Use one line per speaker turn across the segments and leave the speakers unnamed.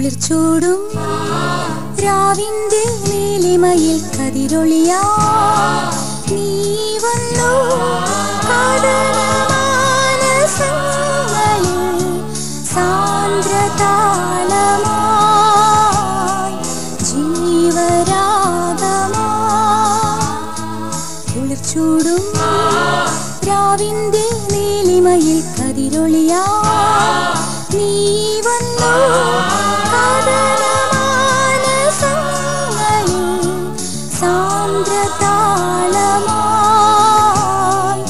കുളിർച്ചൂടും രാവിന്റെ നീലിമയിൽ കതിരൊളിയാ നീ വന്നു കാതരമാനസങ്ങളിൽ സാന്ദ്രതാളമായി ജീവരാഗമായി കുളിർച്ചൂടും രാവിന്റെ നീലിമയിൽ കതിരൊളിയാ നീ വന്നു കാതരമാനസങ്ങളിൽ സാന്ദ്രതാളമായി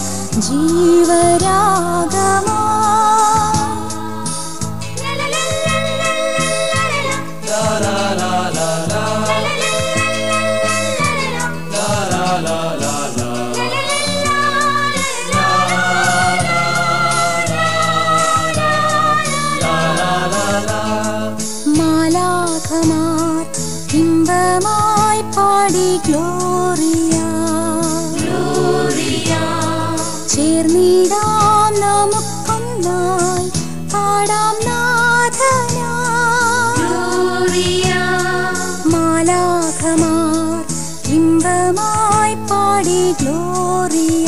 മാലാഖമാർ ഇമ്പമായി പാടി ഗ്ലോറിയ ചേർന്നിടാം നമുക്കൊന്നായി പാടാം നാഥനാ മാലാഖമാർ ഇമ്പമായി പാടി ഗ്ലോറിയ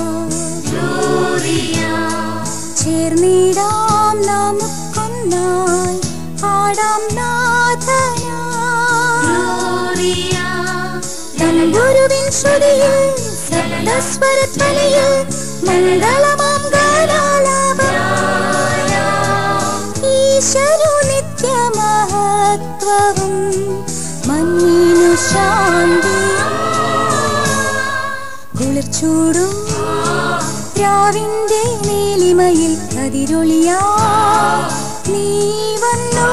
ചേർന്നിടാം നമുക്കൊന്നായി പാടാം നാഥനാ തമ്പുരുവിൻ ശ്രുതിയിൽ സപ്തസ്വരധ്വനിയിൽ മംഗളമാം ഗാനാലാപം ഈശ്വരു നിത്യമഹത്വവും മഞ്ഞിനു ശാന്തിയും കുളിർച്ചൂടും രാവിന്റെ നീലിമയിൽ കതിരൊളിയാ നീ വന്നു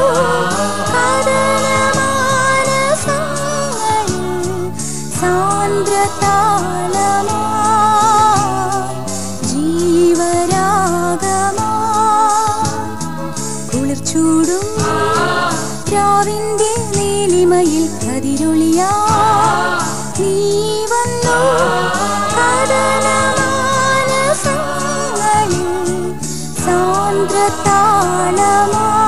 കടലമാനസങ്ങളിൽ സാന്ദ്രതാളമായി ജീവരാഗമായി കുളിർച്ചൂടും രാവിന്റെ നീലിമയിൽ കതിരൊളിയാ നീ വന്നു കടലമാനസങ്ങളിൽ സാന്ദ്രതാളമായി